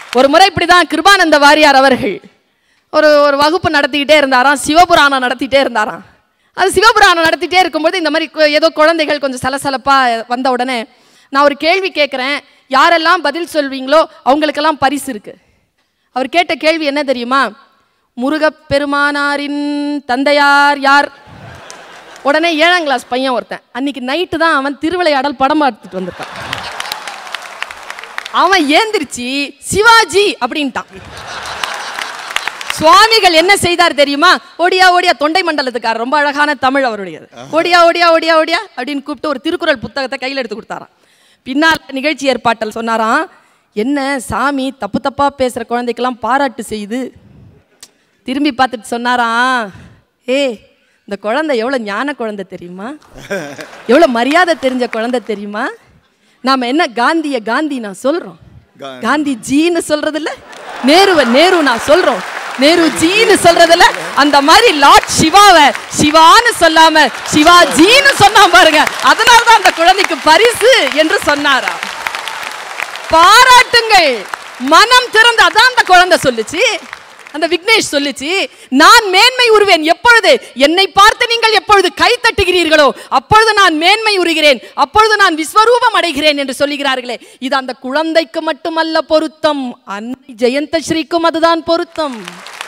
ஒரு முறை இப்படிதான் கிருபானந்த வாரியார் அவர்கள் ஒரு ஒரு வகுப்பு நடத்திக்கிட்டே இருந்தாராம் சிவபுராணம் நடத்திட்டே இருந்தாராம் அது சிவபுராணம் நடத்திட்டே இருக்கும்போது இந்த மாதிரி கு- ஏதோ குழந்தைகள் கொஞ்சம் சலசலப்பா வந்த உடனே நான் ஒரு கேள்வி கேட்குறேன் யாரெல்லாம் பதில் சொல்வீங்களோ அவங்களுக்கெல்லாம் பரிசு இருக்கு அவர் கேட்ட கேள்வி என்ன தெரியுமா முருகப்பெருமானாரின் தந்தையார் யார் உடனே ஏழாம் கிளாஸ் பையன் ஒருத்தன் அன்னைக்கு நைட்டு தான் அவன் திருவிளையாடல் படம் பார்த்துட்டு வந்திருக்கான் அவன் ஏந்திரிச்சு சிவாஜி அப்படின்ட்டான் சுவாமிகள் என்ன செய்தார் தெரியுமா ஓடியா ஓடியா தொண்டை மண்டலத்துக்கார் ரொம்ப அழகான தமிழ் அவருடையது ஓடியா ஓடியா ஓடியா ஓடியா அப்படின்னு கூப்பிட்டு ஒரு திருக்குறள் புத்தகத்தை கையில் எடுத்து கொடுத்தாராம் பின்னால் நிகழ்ச்சி ஏற்பாட்டல் சொன்னாராம் என்ன சாமி தப்பு தப்பா பேசுற குழந்தைக்கெல்லாம் பாராட்டு செய்யுது திரும்பி பார்த்துட்டு சொன்னாராம் ஏ இந்த குழந்தை எவ்வளோ ஞான குழந்தை தெரியுமா எவ்வளோ மரியாதை தெரிஞ்ச குழந்தை தெரியுமா நாம என்ன காந்திய காந்தி நான் சொல்றோம் காந்தி ஜீன்னு சொல்றது இல்ல நேருவ நேரு நான் சொல்றோம் நேரு ஜீன்னு சொல்றதுல அந்த மாதிரி லார்ட் சிவாவை சிவான்னு சொல்லாம சிவாஜின்னு சொன்னா பாருங்க அதனால தான் அந்த குழந்தைக்கு பரிசு என்று சொன்னாரா பாராட்டுங்கள் மனம் திறந்து அதான் அந்த குழந்தை சொல்லுச்சு அந்த விக்னேஷ் சொல்லுச்சு நான் மேன்மை உருவேன் எப்பொழுது என்னை பார்த்து நீங்கள் எப்பொழுது கை தட்டுகிறீர்களோ அப்பொழுது நான் மேன்மை உருகிறேன் அப்பொழுது நான் விஸ்வரூபம் அடைகிறேன் என்று சொல்லுகிறார்களே இது அந்த குழந்தைக்கு மட்டுமல்ல பொருத்தம் அன்னை ஜெயந்த ஸ்ரீக்கும் அதுதான் பொருத்தம்